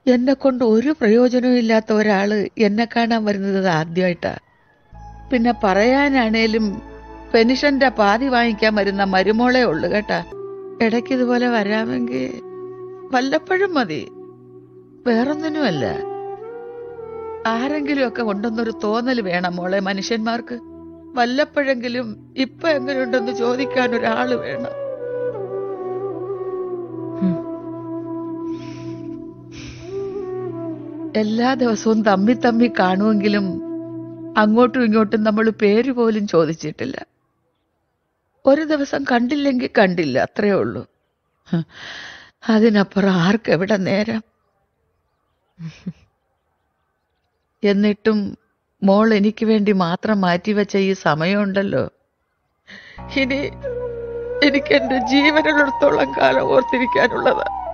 എന്നെ കൊണ്ട് ഒരു പ്രയോജനവും ഇല്ലാത്ത ഒരാള് എന്നെ കാണാൻ വരുന്നത് ആദ്യമായിട്ടാ പിന്നെ പറയാനാണേലും പെൻഷന്റെ പാതി വാങ്ങിക്കാൻ വരുന്ന മരുമോളെ ഉള്ളു കേട്ടാ ഇടയ്ക്ക് ഇതുപോലെ വരാമെങ്കിൽ വല്ലപ്പോഴും മതി വേറൊന്നിനുമല്ല ആരെങ്കിലും ഒക്കെ ഉണ്ടെന്നൊരു തോന്നൽ വേണം മോളെ മനുഷ്യന്മാർക്ക് വല്ലപ്പോഴെങ്കിലും ഇപ്പൊ എങ്ങനെയുണ്ടെന്ന് ചോദിക്കാൻ ഒരാള് വേണം ഉം. എല്ലാ ദിവസവും തമ്മി തമ്മി കാണുമെങ്കിലും അങ്ങോട്ടും ഇങ്ങോട്ടും നമ്മൾ പേര് പോലും ചോദിച്ചിട്ടില്ല ഒരു ദിവസം കണ്ടില്ലെങ്കിൽ കണ്ടില്ല അത്രേ ഉള്ളൂ ഹ്. അതിനപ്പുറം ആർക്കെവിടെ നേരം എന്നിട്ടും മോൾ എനിക്ക് വേണ്ടി മാത്രം മാറ്റിവെച്ച ഈ സമയമുണ്ടല്ലോ ഇനി എനിക്ക് എന്റെ ജീവനുള്ളിടത്തോളം കാലം ഓർത്തിരിക്കാനുള്ളതാ